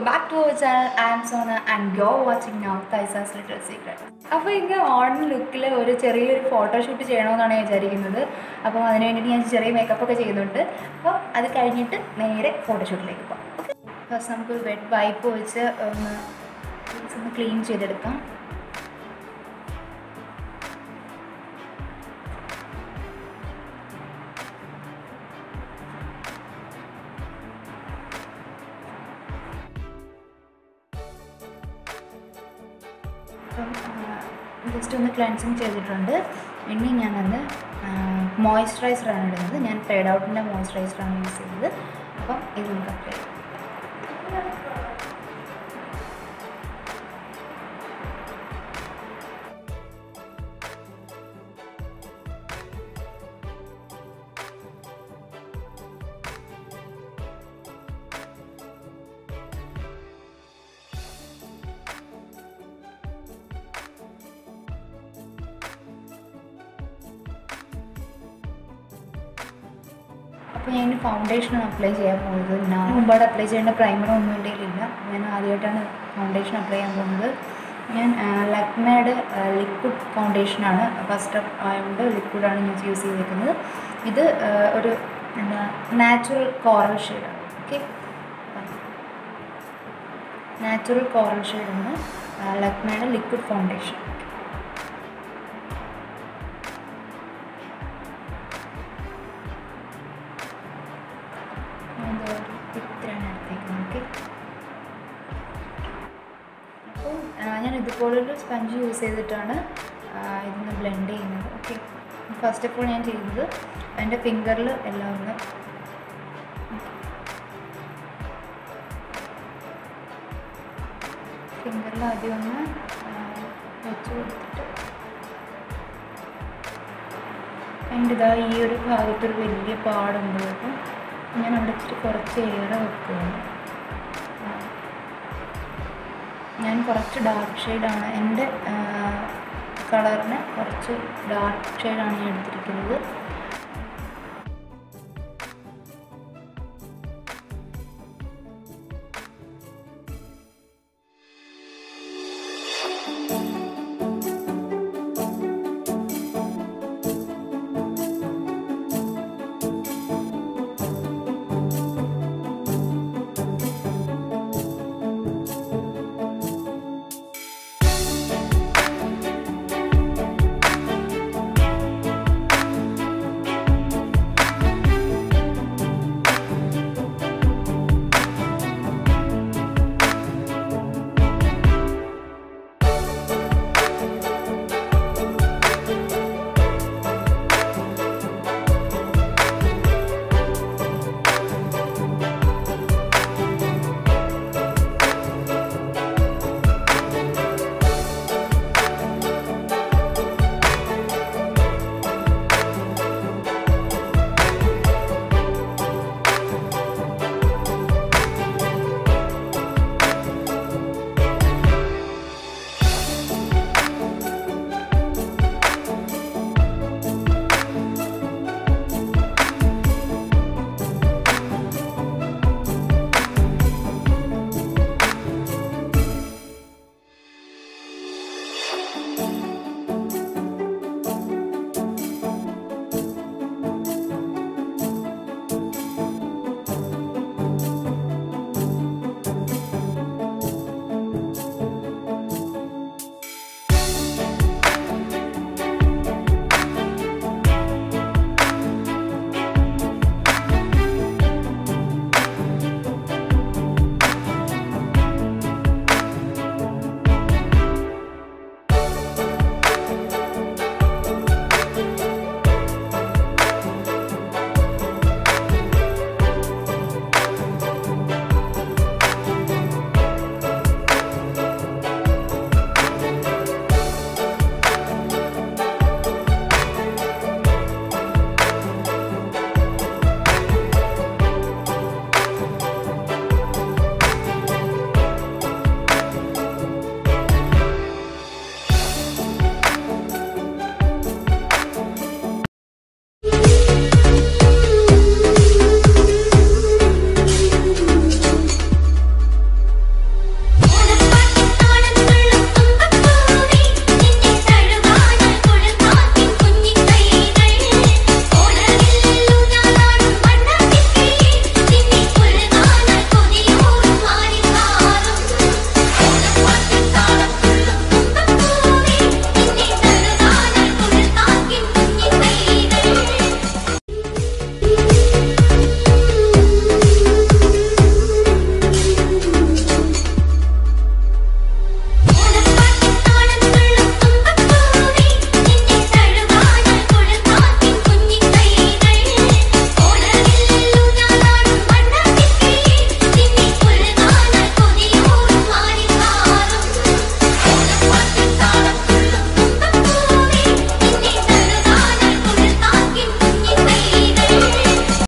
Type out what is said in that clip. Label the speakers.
Speaker 1: welcome back to our channel I am Sona and you watching now this is little secret അപ്പോൾ ഇങ്ങനെ modern ലുക്കിൽ ഒരു ചെറിയൊരു ഫോട്ടോഷൂട്ട് ചെയ്യണമെന്നാണ് ഞാൻ വിചാരിക്കുന്നത് അപ്പോൾ അതിന് വേണ്ടിയിട്ട് ഞാൻ ചെറിയ മേക്കപ്പ് ഒക്കെ ചെയ്യുന്നുണ്ട് അപ്പോൾ അത് കഴിഞ്ഞിട്ട് നേരെ ഫോട്ടോഷൂട്ടിലേക്ക് പോകാം ഓക്കെ ഫസ്റ്റ് നമുക്ക് വെഡ് വൈപ്പ് വെച്ച് ഒന്ന് ഒന്ന് ക്ലീൻ ചെയ്തെടുക്കാം അപ്പം ജസ്റ്റ് ഒന്ന് ക്ലെൻസിങ് ചെയ്തിട്ടുണ്ട് ഇനി ഞാനത് മോയ്സ്ചറൈസറാണ് ഇടുന്നത് ഞാൻ ഫെയ്ഡ് ഔട്ടിൻ്റെ മോയ്സ്ചറൈസറാണ് യൂസ് ചെയ്തത് അപ്പം ഇത് നമുക്ക് അപ്ലൈ ചെയ്യാം അപ്പോൾ ഞാൻ ഫൗണ്ടേഷനാണ് അപ്ലൈ ചെയ്യാൻ പോകുന്നത് ഞാൻ മുമ്പാട് അപ്ലൈ ചെയ്യേണ്ട പ്രൈമറോ ഒന്നും എൻ്റെ കയ്യിലില്ല ഞാൻ ആദ്യമായിട്ടാണ് ഫൗണ്ടേഷൻ അപ്ലൈ ചെയ്യാൻ പോകുന്നത് ഞാൻ ലക്മേഡ് ലിക്വിഡ് ഫൗണ്ടേഷനാണ് ഫസ്റ്റ് ആയതുകൊണ്ട് ലിക്വിഡാണ് ഞാൻ യൂസ് ചെയ്തിരിക്കുന്നത് ഇത് ആ, ഒരു എന്താ നാച്ചുറൽ കോറൽ ഷെയ്ഡാണ് ഓക്കെ നാച്ചുറൽ കോറൽ ഷെയ്ഡാണ് ലക്മേഡ് ലിക്വിഡ് ഫൗണ്ടേഷൻ എന്തോ ഇത്രയാണ് എടുത്തേക്കുന്നത് ഓക്കെ അപ്പോൾ ഞാൻ ഇതുപോലൊരു സ്പഞ്ച് യൂസ് ചെയ്തിട്ടാണ് ആ, ഇതൊന്ന് ബ്ലെൻഡ് ചെയ്യുന്നത് ഓക്കെ ഫസ്റ്റ് ഓഫ് ഓൾ ഞാൻ ചെയ്യുന്നത് എൻ്റെ ഫിംഗറിൽ എല്ലാം ഒന്ന് ഫിംഗറിൽ ആദ്യം ഒന്ന് ആ, വെച്ച് കൊടുത്തിട്ട് എൻ്റെ ഇതാ ഈ ഒരു ഭാഗത്തൊരു വലിയ പാടുണ്ട് അപ്പം ഞാൻ അവിടെ ഇച്ചിരി കുറച്ച് ഏറെ വെക്കുകയാണ് ഞാൻ കുറച്ച് ഡാർക്ക് ഷെയ്ഡാണ് എൻ്റെ കളറിന് കുറച്ച് ഡാർക്ക് ഷെയ്ഡാണ് ഞാൻ എടുത്തിരിക്കുന്നത്